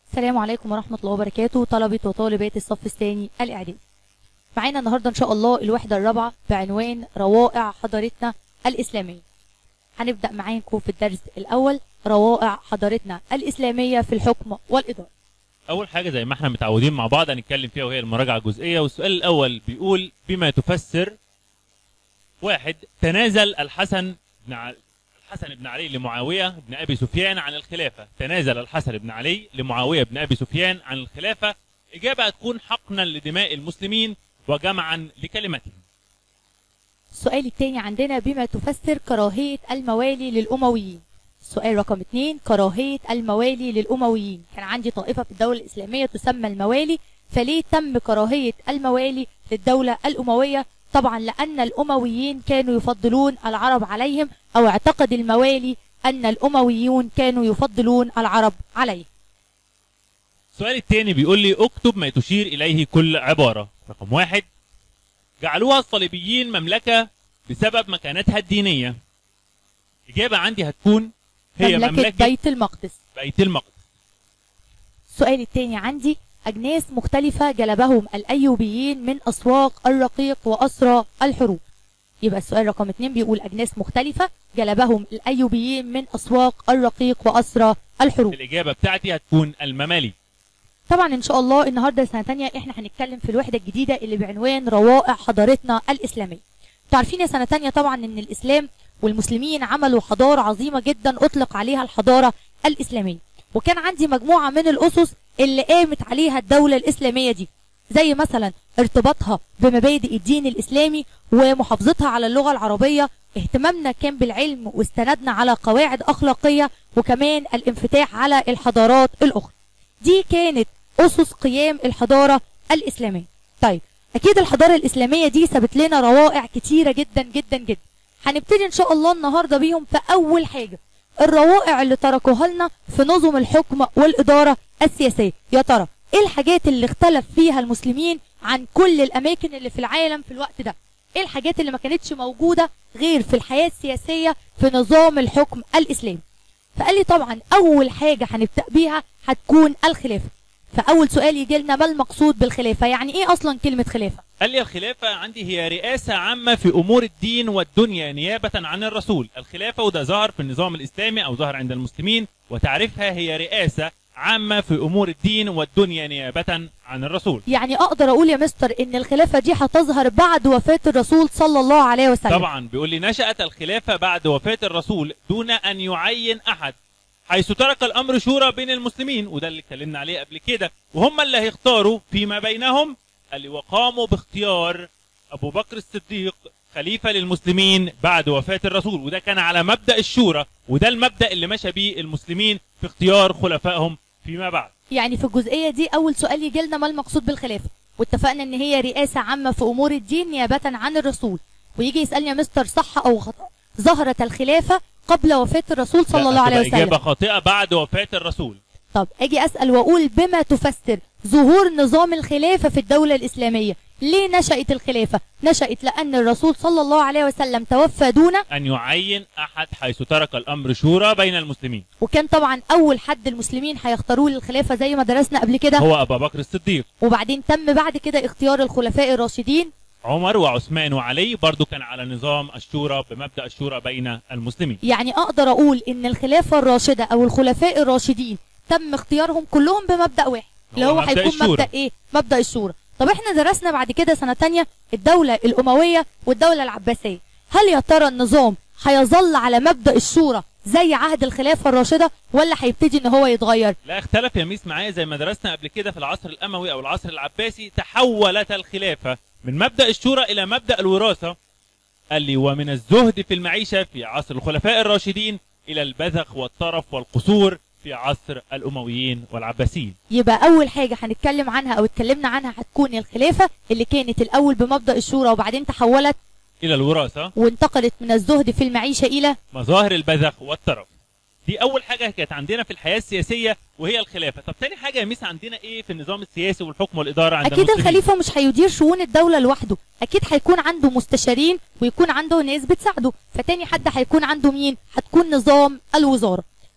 السلام عليكم ورحمة الله وبركاته طلبة وطالبات الصف الثاني الإعدادي معانا النهاردة إن شاء الله الوحدة الرابعة بعنوان روائع حضارتنا الإسلامية هنبدأ معاكم في الدرس الأول روائع حضارتنا الإسلامية في الحكم والإدارة اول حاجه زي ما احنا متعودين مع بعض هنتكلم فيها وهي المراجعه الجزئيه والسؤال الاول بيقول بما تفسر واحد تنازل الحسن بن ع... الحسن بن علي لمعاويه بن ابي سفيان عن الخلافه تنازل الحسن بن علي لمعاويه بن ابي سفيان عن الخلافه اجابه هتكون حقنا لدماء المسلمين وجمعا لكلمتهم السؤال الثاني عندنا بما تفسر كراهية الموالي للأمويين السؤال رقم اتنين كراهية الموالي للأمويين كان عندي طائفة في الدولة الإسلامية تسمى الموالي فليه تم كراهية الموالي للدولة الأموية طبعا لأن الأمويين كانوا يفضلون العرب عليهم أو اعتقد الموالي أن الأمويون كانوا يفضلون العرب عليهم السؤال الثاني بيقول لي اكتب ما تشير اليه كل عباره رقم واحد جعلوها الصليبيين مملكه بسبب مكانتها الدينيه اجابه عندي هتكون هي مملكة, مملكه بيت المقدس بيت المقدس السؤال الثاني عندي أجناس مختلفة جلبهم الأيوبيين من أسواق الرقيق وأسرى الحروب يبقى السؤال رقم اتنين بيقول أجناس مختلفة جلبهم الأيوبيين من أسواق الرقيق وأسرى الحروب الاجابه بتاعتي هتكون المماليك طبعا إن شاء الله النهاردة سنة تانية إحنا هنتكلم في الوحدة الجديدة اللي بعنوان روائع حضارتنا الإسلامية انتوا عارفين يا سنة تانية طبعا إن الإسلام والمسلمين عملوا حضارة عظيمة جدا أطلق عليها الحضارة الإسلامية وكان عندي مجموعة من الأسس اللي قامت عليها الدولة الإسلامية دي زي مثلا ارتباطها بمبادئ الدين الإسلامي ومحافظتها على اللغة العربية اهتمامنا كان بالعلم واستندنا على قواعد أخلاقية وكمان الانفتاح على الحضارات الأخرى دي كانت أسس قيام الحضارة الإسلامية طيب أكيد الحضارة الإسلامية دي سابت لنا روائع كتيرة جدا جدا جدا هنبتدي إن شاء الله النهاردة بيهم في أول حاجة الروائع اللي تركوها لنا في نظم الحكم والإدارة السياسية يا ترى إيه الحاجات اللي اختلف فيها المسلمين عن كل الأماكن اللي في العالم في الوقت ده إيه الحاجات اللي ما كانتش موجودة غير في الحياة السياسية في نظام الحكم الإسلامي فقال لي طبعا أول حاجة هنبدأ بيها هتكون الخلافة فأول سؤال يجي لنا ما المقصود بالخلافة يعني إيه أصلا كلمة خلافة قال لي الخلافة عندي هي رئاسة عامة في أمور الدين والدنيا نيابة عن الرسول الخلافة وده ظهر في النظام الإسلامي أو ظهر عند المسلمين وتعرفها هي رئاسة عامة في أمور الدين والدنيا نيابة عن الرسول يعني أقدر أقول يا مستر إن الخلافة دي هتظهر بعد وفاة الرسول صلى الله عليه وسلم طبعا بيقول لي نشأت الخلافة بعد وفاة الرسول دون أن يعين أحد حيث ترك الأمر شورى بين المسلمين وده اللي اتكلمنا عليه قبل كده وهم اللي هيختاروا فيما بينهم اللي وقاموا باختيار أبو بكر الصديق خليفة للمسلمين بعد وفاة الرسول وده كان على مبدأ الشورى وده المبدأ اللي مشى بيه المسلمين في اختيار خلفائهم فيما بعد يعني في الجزئية دي أول سؤال يجي لنا ما المقصود بالخلافة واتفقنا إن هي رئاسة عامة في أمور الدين نيابة عن الرسول ويجي يسألني يا مستر صح أو خطأ ظهرت الخلافة قبل وفاة الرسول صلى لا، الله عليه هتبقى إجابة وسلم خاطئة بعد وفاة الرسول طب أجي أسأل وأقول بما تفسر ظهور نظام الخلافة في الدولة الإسلامية ليه نشأت الخلافة؟ نشأت لأن الرسول صلى الله عليه وسلم توفى دون أن يعين أحد حيث ترك الأمر شورى بين المسلمين وكان طبعا أول حد المسلمين هيختاروه للخلافة زي ما درسنا قبل كده هو أبا بكر الصديق وبعدين تم بعد كده اختيار الخلفاء الراشدين عمر وعثمان وعلي برضو كان على نظام الشورى بمبدأ الشورى بين المسلمين يعني اقدر اقول ان الخلافه الراشده او الخلفاء الراشدين تم اختيارهم كلهم بمبدا واحد اللي هو هو مبدأ هيكون الشورى. مبدا ايه مبدا الشورى طب احنا درسنا بعد كده سنه تانية الدوله الامويه والدوله العباسيه هل يا ترى النظام هيظل على مبدا الشورى زي عهد الخلافه الراشده ولا هيبتدي ان هو يتغير لا اختلف يا ميس معايا زي ما درسنا قبل كده في العصر الأموي أو العصر العباسي تحولت الخلافة من مبدأ الشورى إلى مبدأ الوراثة قال لي ومن الزهد في المعيشة في عصر الخلفاء الراشدين إلى البذخ والطرف والقصور في عصر الأمويين والعباسيين يبقى اول حاجه هنتكلم عنها او اتكلمنا عنها هتكون الخلافه اللي كانت الاول بمبدا الشورى وبعدين تحولت إلى الوراثة وانتقلت من الزهد في المعيشه الى مظاهر البذخ والطرف دي أول حاجة كانت عندنا في الحياة السياسية وهي الخلافة طب تاني حاجة يا ميس عندنا إيه في النظام السياسي والحكم والإدارة عند اكيد المسلمين؟ الخليفه مش هيدير شؤون الدوله لوحده اكيد هيكون عنده مستشارين ويكون عنده ناس بتساعده فتاني حد هيكون عنده مين هتكون نظام الوزاره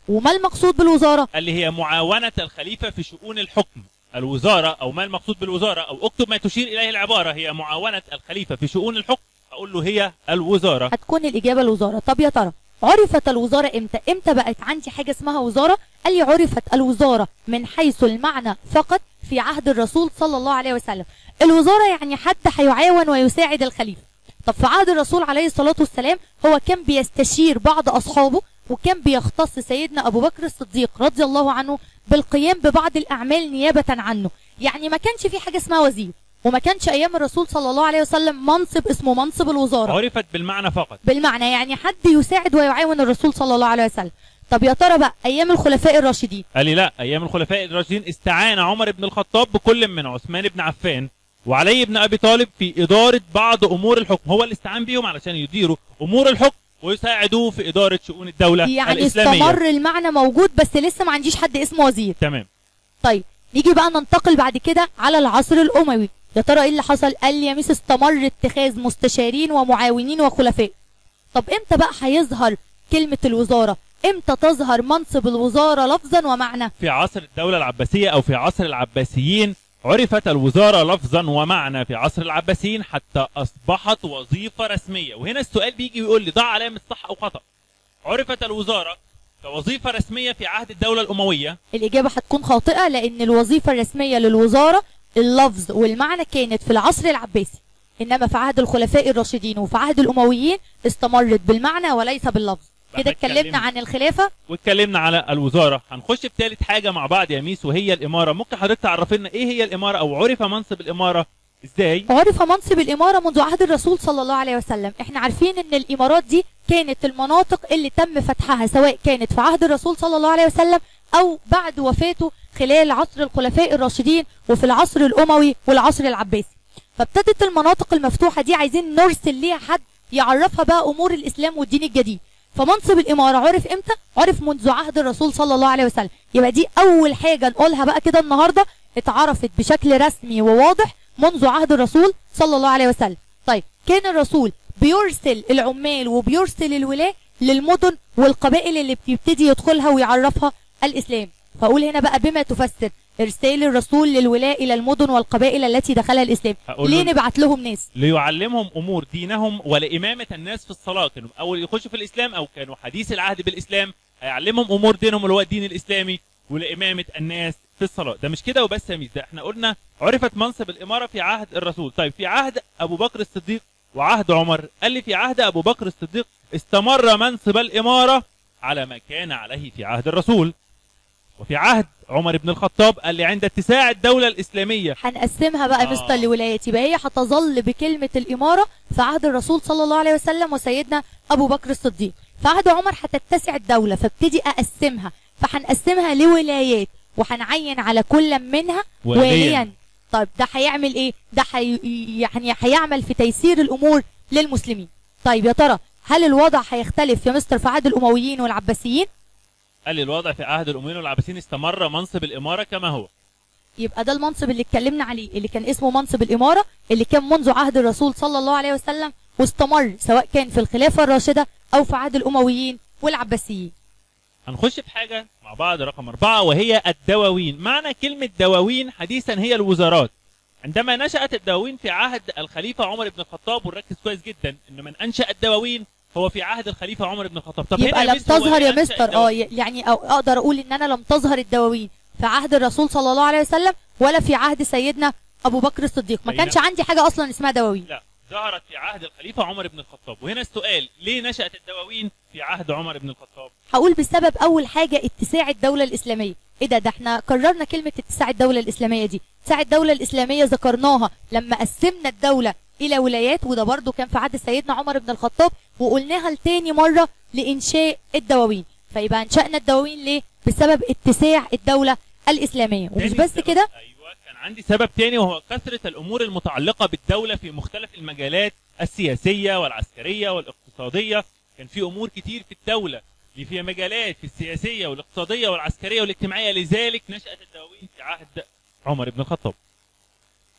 وما المقصود بالوزاره قال لي هي معاونة الخليفة في شؤون الحكم الوزارة أو ما المقصود بالوزارة أو اكتب ما تشير إليه العبارة هي معاونة الخليفة في شؤون الحكم أقول له هي الوزارة هتكون الاجابه الوزاره طب يا ترى عرفت الوزاره امتى امتى بقت عندي حاجه اسمها وزاره قال لي عرفت الوزاره من حيث المعنى فقط في عهد الرسول صلى الله عليه وسلم الوزاره يعني حد هيعاون ويساعد الخليفه طب في عهد الرسول عليه الصلاه والسلام هو كان بيستشير بعض اصحابه وكان بيختص سيدنا ابو بكر الصديق رضي الله عنه بالقيام ببعض الاعمال نيابه عنه يعني ما كانش في حاجه اسمها وزير وما كانش ايام الرسول صلى الله عليه وسلم منصب اسمه منصب الوزاره عرفت بالمعنى فقط بالمعنى يعني حد يساعد ويعاون الرسول صلى الله عليه وسلم طب يا ترى بقى ايام الخلفاء الراشدين قال لي لا أيام الخلفاء الراشدين استعان عمر بن الخطاب بكل من عثمان بن عفان وعلي بن أبي طالب في إدارة بعض أمور الحكم هو اللي استعان بيهم علشان يديروا أمور الحكم ويساعدوه في إدارة شؤون الدولة يعني الإسلامية استمر المعنى موجود بس لسه ما عنديش حد اسمه وزير تمام طيب نيجي بقى ننتقل بعد كده على العصر الاموي يا ترى ايه اللي حصل قال لي يا ميس استمر اتخاذ مستشارين ومعاونين وخلفاء طب امتى بقى هيظهر كلمه الوزاره امتى تظهر منصب الوزاره لفظا ومعنى في عصر الدولة العباسية أو في عصر العباسيين عرفت الوزارة لفظا ومعنى في عصر العباسيين حتى أصبحت وظيفة رسمية وهنا السؤال بيجي ويقول لي ضع علامة صح أو خطأ عرفت الوزارة كوظيفة رسمية في عهد الدولة الأموية الاجابه هتكون خاطئه لان الوظيفه الرسميه للوزاره اللفظ والمعنى كانت في العصر العباسي انما في عهد الخلفاء الراشدين وفي عهد الامويين استمرت بالمعنى وليس باللفظ كده فإحنا اتكلمنا اتكلمنا. عن الخلافه واتكلمنا على الوزارة هنخش في ثالث حاجة مع بعض يا ميس وهي الإمارة ممكن حضرتك تعرف لنا إيه هي الإمارة أو عرف منصب الإمارة إزاي عرف منصب الإمارة منذ عهد الرسول صلى الله عليه وسلم احنا عارفين ان الإمارات دي كانت المناطق اللي تم فتحها سواء كانت في عهد الرسول صلى الله عليه وسلم أو بعد وفاته خلال عصر الخلفاء الراشدين وفي العصر الأموي والعصر العباسي فابتدت المناطق المفتوحة دي عايزين نرسل ليها حد يعرفها بقى أمور الإسلام والدين الجديد فمنصب الإمارة عرف إمتى؟ عرف منذ عهد الرسول صلى الله عليه وسلم يبقى دي أول حاجة نقولها بقى كده النهاردة اتعرفت بشكل رسمي وواضح منذ عهد الرسول صلى الله عليه وسلم طيب كان الرسول بيرسل العمال وبيرسل الولاة للمدن والقبائل اللي بيبتدي يدخلها ويعرفها الإسلام فأقول هنا بقى بما تفسر إرسال الرسول للولاة إلى المدن والقبائل التي دخلها الإسلام هقول ليه له- نبعت لهم ناس ليعلمهم امور دينهم ولامامه الناس في الصلاه كانوا اول يخشوا في الاسلام او كانوا حديث العهد بالاسلام هيعلمهم امور دينهم اللي هو الدين الاسلامي ولامامه الناس في الصلاه ده مش كده وبس يا ميس ده احنا قلنا عرفت منصب الاماره في عهد الرسول طيب في عهد ابو بكر الصديق وعهد عمر قال لي في عهد ابو بكر الصديق استمر منصب الاماره على ما كان عليه في عهد الرسول وفي عهد عمر بن الخطاب قال لي عند اتساع الدوله الاسلاميه هنقسمها بقى آه. مستر لولايات يبقى هي هتظل بكلمة الإمارة في عهد الرسول صلى الله عليه وسلم وسيدنا أبو بكر الصديق في عهد عمر هتتسع الدولة فابتدي أقسمها فهنقسمها لولايات وهنعين على كل منها والياً. واليا طيب ده هيعمل ايه ده حي... يعني هيعمل في تيسير الامور للمسلمين طيب يا ترى هل الوضع هيختلف يا مستر في عهد الامويين والعباسيين قال لي الوضع في عهد الامويين والعباسيين استمر منصب الاماره كما هو يبقى ده المنصب اللي اتكلمنا عليه اللي كان اسمه منصب الإمارة اللي كان منذ عهد الرسول صلى الله عليه وسلم واستمر سواء كان في الخلافة الراشدة أو في عهد الأمويين والعباسيين هنخش في حاجة مع بعض رقم أربعة وهي الدواوين معنى كلمة دواوين حديثا هي الوزارات عندما نشأت الدواوين في عهد الخليفة عمر بن الخطاب ونركز كويس جدا إن من أنشأ الدواوين هو في عهد الخليفة عمر بن الخطاب طب يبقى هنا لم ميس هو تظهر ليه يا أنشأ مستر اه الدواوين؟ يعني أو أقدر أقول إن أنا لم تظهر الدواوين في عهد الرسول صلى الله عليه وسلم ولا في عهد سيدنا أبو بكر الصديق ما أي كانش نعم. عندي حاجة أصلا اسمها دواوين لا ظهرت في عهد الخليفة عمر بن الخطاب وهنا السؤال ليه نشأت الدواوين في عهد عمر بن الخطاب هقول بسبب اول حاجه اتساع الدوله الاسلاميه ايه ده ده احنا كررنا كلمه اتساع الدوله الاسلاميه دي اتساع الدوله الاسلاميه ذكرناها لما قسمنا الدوله الى ولايات وده برضو كان في عهد سيدنا عمر بن الخطاب وقلناها لتاني مره لانشاء الدواوين فيبقى انشانا الدواوين ليه بسبب اتساع الدوله الاسلاميه ومش تاني بس سبب- كده ايوه كان عندي سبب تاني وهو كثره الامور المتعلقه بالدوله في مختلف المجالات السياسيه والعسكريه والاقتصاديه كان في امور كتير في الدوله اللي فيها مجالات في السياسيه والاقتصاديه والعسكريه والاجتماعيه لذلك نشات الدواوين في عهد عمر بن الخطاب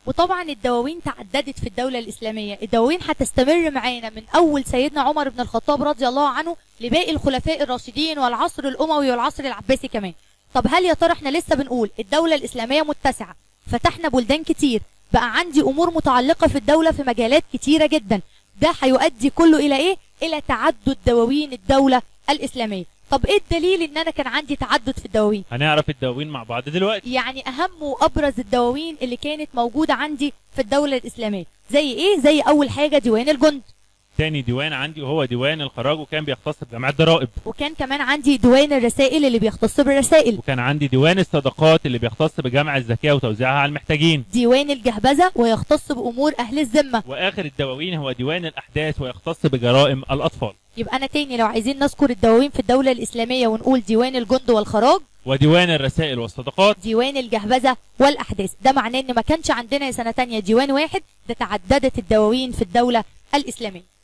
وطبعا الدواوين تعددت في الدولة الإسلامية الدواوين هتستمر معانا من أول سيدنا عمر بن الخطاب رضي الله عنه لباقي الخلفاء الراشدين والعصر الأموي والعصر العباسي كمان طب هل يا ترى احنا لسه بنقول الدولة الإسلامية متسعة فتحنا بلدان كتير بقى عندي أمور متعلقة في الدولة في مجالات كتيرة جدا ده هيؤدي كله إلى إيه؟ إلى تعدد دواوين الدولة الإسلامية طب إيه الدليل إن أنا كان عندي تعدد في الدواوين؟ هنعرف الدواوين مع بعض دلوقتي يعني اهم وابرز الدواوين اللي كانت موجوده عندي في الدوله الاسلاميه زي ايه زي اول حاجه ديوان الجند تاني ديوان عندي وهو ديوان الخراج وكان بيختص بجمع الضرائب وكان كمان عندي ديوان الرسائل اللي بيختص بالرسائل وكان عندي ديوان الصدقات اللي بيختص بجمع الزكاة وتوزيعها على المحتاجين ديوان الجهبذه ويختص بامور اهل الذمه واخر الدواوين هو ديوان الاحداث ويختص بجرائم الاطفال يبقى انا تاني لو عايزين نذكر الدواوين في الدوله الاسلاميه ونقول ديوان الجند والخراج وديوان الرسائل والصدقات ديوان الجهبذه والاحداث ده معناه ان ما كانش عندنا يا سنه تانية ديوان واحد ده تعددت الدواوين في الدوله الاسلاميه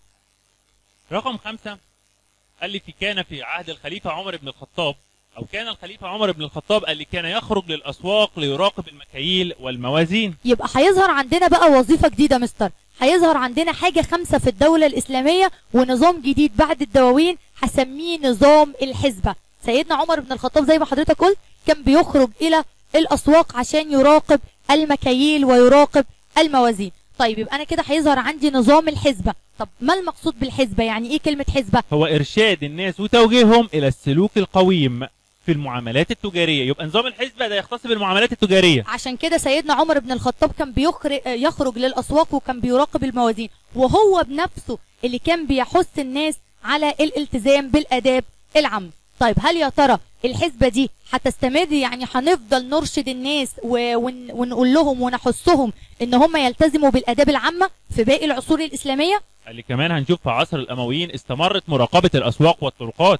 رقم خمسة قال لي في كان في عهد الخليفة عمر بن الخطاب أو كان الخليفة عمر بن الخطاب قال لي كان يخرج للأسواق ليراقب المكاييل والموازين يبقى هيظهر عندنا بقى وظيفة جديدة مستر هيظهر عندنا حاجة خمسة في الدولة الإسلامية ونظام جديد بعد الدواوين هسميه نظام الحزبة سيدنا عمر بن الخطاب زي ما حضرتك قلت كان بيخرج إلى الأسواق عشان يراقب المكاييل ويراقب الموازين طيب يبقى أنا كده هيظهر عندي نظام الحزبة طب ما المقصود بالحزبة يعني إيه كلمة حزبة هو إرشاد الناس وتوجيههم إلى السلوك القويم في المعاملات التجارية يبقى نظام الحزبة ده يختص بالمعاملات التجارية عشان كده سيدنا عمر بن الخطاب كان بيخرج يخرج للاسواق وكان بيراقب الموازين وهو بنفسه اللي كان بيحث الناس على الالتزام بالاداب العامه طيب هل يا ترى الحسبه دي هتستمر يعني هنفضل نرشد الناس و... ون... ونقول لهم ونحثهم ان هم يلتزموا بالاداب العامه في باقي العصور الاسلاميه قال لي كمان هنشوف في عصر الأمويين استمرت مراقبة الأسواق والطرقات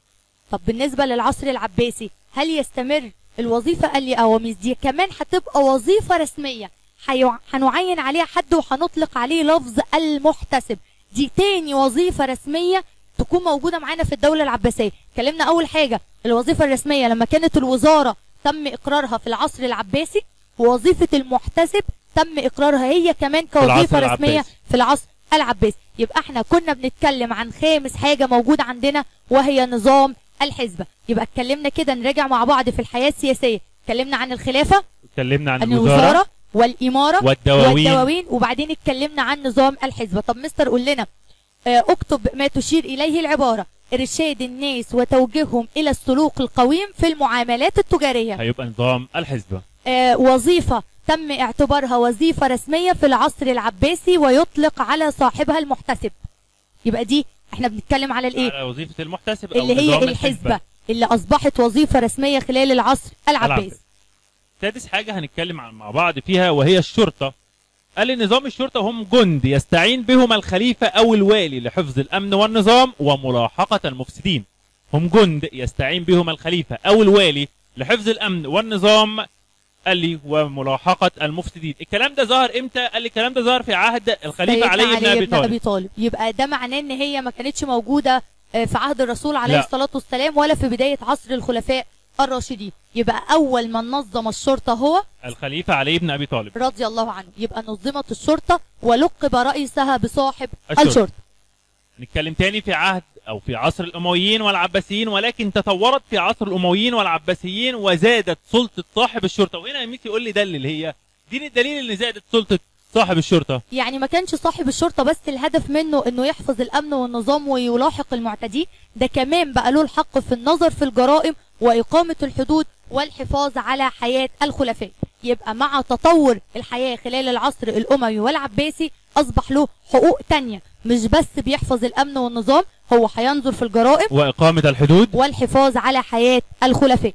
طب بالنسبه للعصر العباسي هل يستمر الوظيفه قال لي اواميس دي كمان هتبقى وظيفه رسميه هيع- هنعين عليها حد وهنطلق عليه لفظ المحتسب دي تاني وظيفه رسميه تكون موجوده معانا في الدوله العباسيه اتكلمنا اول حاجه الوظيفه الرسميه لما كانت الوزاره تم اقرارها في العصر العباسي ووظيفه المحتسب تم اقرارها هي كمان كوظيفه العصر رسميه العباسي. في العصر العباسي يبقى احنا كنا بنتكلم عن خامس حاجه موجوده عندنا وهي نظام الحزبه يبقى اتكلمنا كده نراجع مع بعض في الحياه السياسيه اتكلمنا عن الخلافه اتكلمنا عن عن الوزارة الوزاره والاماره والدواوين. والدواوين وبعدين اتكلمنا عن نظام الحزبه طب مستر قول لنا آه، اكتب ما تشير اليه العباره ارشاد الناس وتوجيههم الى السلوك القويم في المعاملات التجاريه هيبقى نظام الحزبة آه، وظيفة تم اعتبارها وظيفة رسمية في العصر العباسي ويطلق على صاحبها المحتسب يبقى دي احنا بنتكلم على الايه على وظيفة المحتسب أو اللي هي نظام الحزبة اللي اصبحت وظيفة رسمية خلال العصر العباسي العباسي. سادس حاجة هنتكلم عن مع بعض فيها وهي الشرطة قال لي نظام الشرطة هم جند يستعين بهم الخليفة أو الوالي لحفظ الأمن والنظام وملاحقة المفسدين هم جند يستعين بهم الخليفة أو الوالي لحفظ الأمن والنظام قال لي وملاحقة المفسدين الكلام ده ظهر امتى قال لي الكلام ده ظهر في عهد الخليفة سيدنا علي بن أبي طالب أبي طالب يبقى ده معناه ان هي ما كانتش موجودة آه، في عهد الرسول عليه لا. الصلاة والسلام ولا في بداية عصر الخلفاء الراشدين يبقى اول من نظم الشرطة هو الخليفة علي بن أبي طالب رضي الله عنه يبقى نظمت الشرطة ولقب رئيسها بصاحب الشرطة. الشرطة نتكلم تاني في عهد او في عصر الامويين والعباسيين ولكن تطورت في عصر الامويين والعباسيين وزادت سلطه صاحب الشرطه وهنا يا ميكي يقول لي دلل هي دي الدليل ان زادت سلطه صاحب الشرطه يعني ما كانش صاحب الشرطة بس الهدف منه انه يحفظ الامن والنظام ويلاحق المعتدين ده كمان بقى له الحق في النظر في الجرائم واقامة الحدود والحفاظ على حياة الخلفاء يبقى مع تطور الحياة خلال العصر الاموي والعباسي اصبح له حقوق تانية مش بس بيحفظ الامن والنظام هو هينظر في الجرائم واقامه الحدود والحفاظ على حياة الخلفاء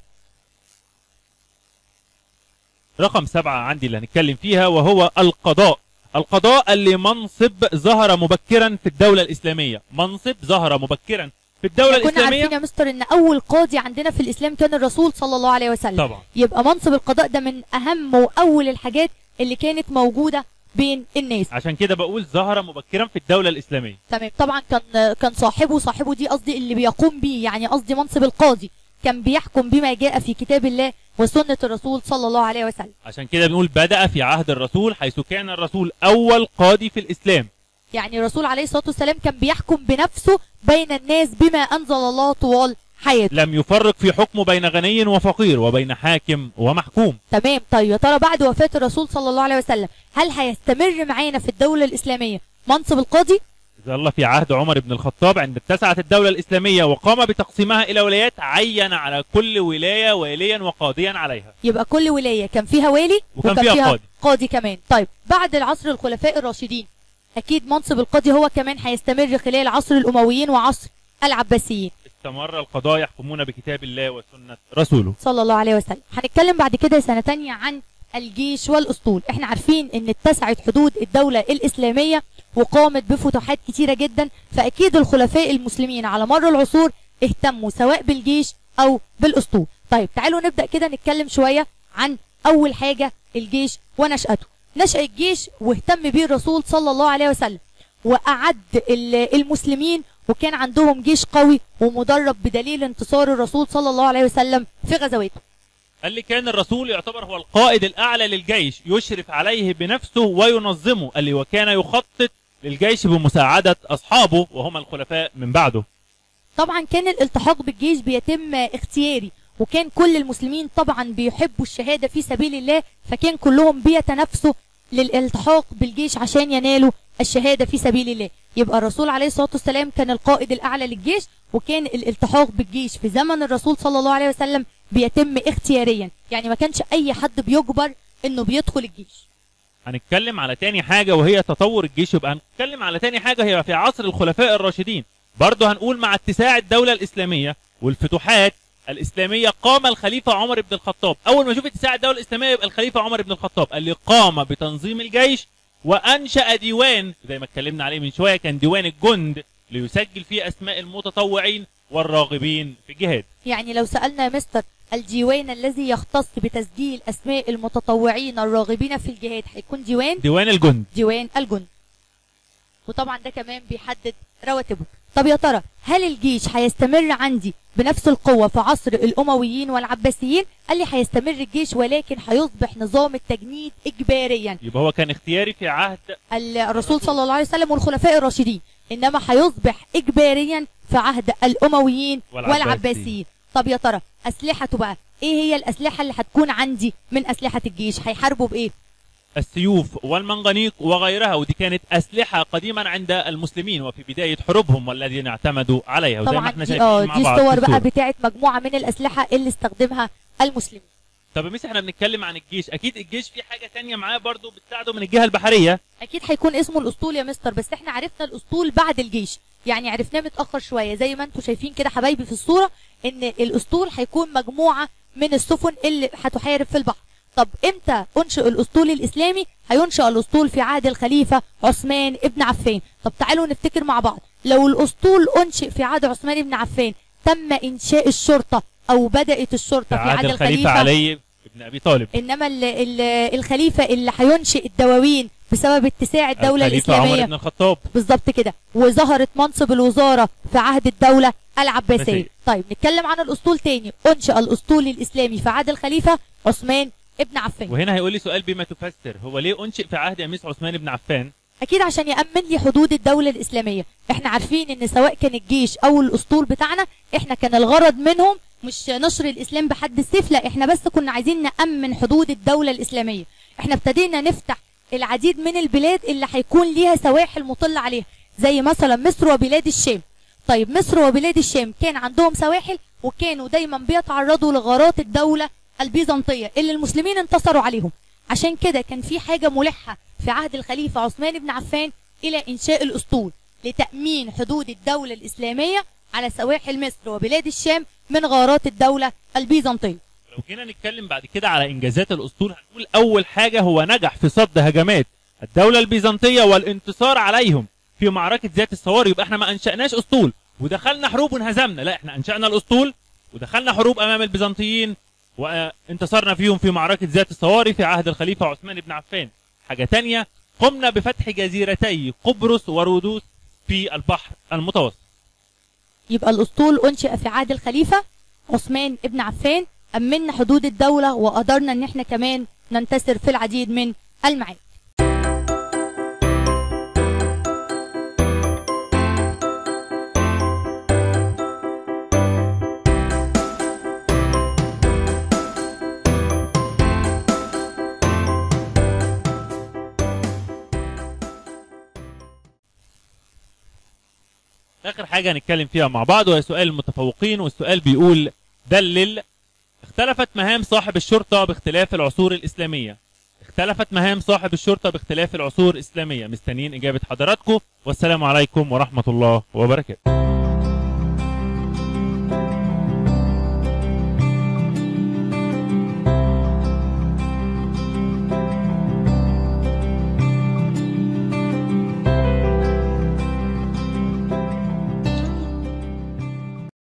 رقم سبعة عندي اللي هنتكلم فيها وهو القضاء القضاء اللي منصب ظهر مبكرا في الدولة الإسلامية منصب ظهر مبكرا في الدولة كنا عارفين الإسلامية يا مستر ان اول قاضي عندنا في الاسلام كان الرسول صلى الله عليه وسلم طبعا يبقى منصب القضاء ده من اهم واول الحاجات اللي كانت موجوده بين الناس عشان كده بقول ظهر مبكرا في الدولة الإسلامية تمام طبعا كان كان صاحبه صاحبه دي قصدي اللي بيقوم بيه يعني قصدي منصب القاضي كان بيحكم بما جاء في كتاب الله وسنة الرسول صلى الله عليه وسلم عشان كده بنقول بدأ في عهد الرسول حيث كان الرسول أول قاضي في الإسلام يعني الرسول عليه الصلاة والسلام كان بيحكم بنفسه بين الناس بما أنزل الله طوال حياته لم يفرق في حكمه بين غني وفقير وبين حاكم ومحكوم تمام طيب يا ترى بعد وفاة الرسول صلى الله عليه وسلم هل هيستمر معانا في الدولة الإسلامية منصب القاضي ظل في عهد عمر بن الخطاب عند اتسعت الدولة الإسلامية وقام بتقسيمها إلى ولايات عين على كل ولاية واليا وقاضيا عليها يبقى كل ولاية كان فيها والي وكان فيها قاضي. قاضي كمان طيب بعد العصر الخلفاء الراشدين أكيد منصب القاضي هو كمان هيستمر خلال عصر الأمويين وعصر العباسيين استمر القضاة يحكمون بكتاب الله وسنة رسوله صلى الله عليه وسلم هنتكلم بعد كده سنة تانية عن الجيش والأسطول احنا عارفين ان اتسعت حدود الدولة الإسلامية وقامت بفتوحات كتيرة جدا فأكيد الخلفاء المسلمين على مر العصور اهتموا سواء بالجيش أو بالأسطول طيب تعالوا نبدأ كده نتكلم شوية عن أول حاجة الجيش ونشأته نشأ الجيش واهتم بيه الرسول صلى الله عليه وسلم وأعد ال- المسلمين وكان عندهم جيش قوي ومدرب بدليل انتصار الرسول صلى الله عليه وسلم في غزواته قال لي كان الرسول يعتبر هو القائد الأعلى للجيش يشرف عليه بنفسه وينظمه قال لي وكان يخطط للجيش بمساعدة أصحابه وهم الخلفاء من بعده طبعا كان الالتحاق بالجيش بيتم اختياري وكان كل المسلمين طبعا بيحبوا الشهادة في سبيل الله فكان كلهم بيتنافسوا للالتحاق بالجيش عشان ينالوا الشهادة في سبيل الله يبقى الرسول عليه الصلاة والسلام كان القائد الأعلى للجيش وكان الالتحاق بالجيش في زمن الرسول صلى الله عليه وسلم بيتم اختياريا يعني ما كانش أي حد بيجبر إنه بيدخل الجيش هنتكلم على تاني حاجة وهي تطور الجيش يبقى هنتكلم على تاني حاجة هي في عصر الخلفاء الراشدين برضه هنقول مع اتساع الدولة الإسلامية والفتوحات الإسلامية قام الخليفة عمر بن الخطاب أول ما نشوف اتساع الدولة الإسلامية يبقى الخليفة عمر بن الخطاب اللي قام بتنظيم الجيش وأنشأ ديوان زي ما اتكلمنا عليه من شوية كان ديوان الجند ليسجل فيه أسماء المتطوعين والراغبين في الجهاد يعني لو سألنا يا مستر الديوان الذي يختص بتسجيل أسماء المتطوعين الراغبين في الجهاد هيكون ديوان ديوان الجند ديوان الجند وطبعا ده كمان بيحدد رواتبه طب يا ترى هل الجيش هيستمر عندي بنفس القوة في عصر الأمويين والعباسيين قال لي هيستمر الجيش ولكن هيصبح نظام التجنيد إجباريا يبقى هو كان اختياري في عهد الرسول صلى الله عليه وسلم والخلفاء الراشدين إنما هيصبح إجباريا في عهد الأمويين والعباسيين. والعباسيين طب يا ترى أسلحته بقى إيه هي الأسلحة اللي هتكون عندي من أسلحة الجيش هيحاربوا بإيه السيوف والمنغنيق وغيرها ودي كانت أسلحة قديما عند المسلمين وفي بداية حروبهم والذين اعتمدوا عليها وزي ما طبعا احنا دي شايفين اه مع دي بعض الصور في بقى الصورة. بتاعت مجموعه من الاسلحه اللي استخدمها المسلمين طب يا ميس احنا بنتكلم عن الجيش اكيد الجيش في حاجة تانية معاه برضو بتساعده من الجهة البحرية اكيد هيكون اسمه الاسطول يا مستر بس احنا عرفنا الاسطول بعد الجيش يعني عرفناه متاخر شويه زي ما انتم شايفين كده حبايبي في الصوره ان الاسطول هيكون مجموعه من السفن اللي هتحارب في البحر طب امتى انشئ الاسطول الاسلامي هينشأ الاسطول في عهد الخليفه عثمان ابن عفان طب تعالوا نفتكر مع بعض لو الاسطول انشئ في عهد عثمان ابن عفان تم انشاء الشرطه او بدات في الشرطه في عهد الخليفة علي بن ابي طالب انما ال ال الخليفه اللي هينشئ الدواوين بسبب اتساع الدوله الخليفة عمر الاسلاميه بن الخطاب بالظبط كده وظهرت منصب الوزاره في عهد الدوله العباسيه عباسية. طيب نتكلم عن الاسطول تاني انشا الاسطول الاسلامي في عهد الخليفه عثمان ابن عفان وهنا هيقول لي سؤال بما تفسر هو ليه انشئ في عهد اميس عثمان بن عفان اكيد عشان يامن لي حدود الدوله الاسلاميه احنا عارفين ان سواء كان الجيش او الاسطول بتاعنا احنا كان الغرض منهم مش نشر الاسلام بحد السيف لا احنا بس كنا عايزين نامن حدود الدوله الاسلاميه احنا ابتدينا نفتح العديد من البلاد اللي هيكون ليها سواحل مطل عليها زي مثلا مصر وبلاد الشام طيب مصر وبلاد الشام كان عندهم سواحل وكانوا دايما بيتعرضوا لغارات الدوله البيزنطيه اللي المسلمين انتصروا عليهم عشان كده كان في حاجه ملحه في عهد الخليفه عثمان بن عفان الى انشاء الاسطول لتامين حدود الدوله الاسلاميه على سواحل مصر وبلاد الشام من غارات الدوله البيزنطيه لو جينا نتكلم بعد كده على انجازات الاسطول هنقول اول حاجه هو نجح في صد هجمات الدوله البيزنطيه والانتصار عليهم في معركه ذات الصوار يبقى احنا ما انشاناش اسطول ودخلنا حروب وانهزمنا لا احنا انشانا الاسطول ودخلنا حروب امام البيزنطيين وانتصرنا فيهم في معركه ذات الصواري في عهد الخليفه عثمان بن عفان حاجه تانية قمنا بفتح جزيرتي قبرص ورودوس في البحر المتوسط يبقى الاسطول انشئ في عهد الخليفه عثمان ابن عفان امنا حدود الدوله وقدرنا ان احنا كمان ننتصر في العديد من المعارك اخر حاجه هنتكلم فيها مع بعض وهي سؤال المتفوقين والسؤال بيقول دلل اختلفت مهام صاحب الشرطه باختلاف العصور الاسلاميه اختلفت مهام صاحب الشرطه باختلاف العصور الاسلاميه مستنيين اجابه حضراتكم والسلام عليكم ورحمه الله وبركاته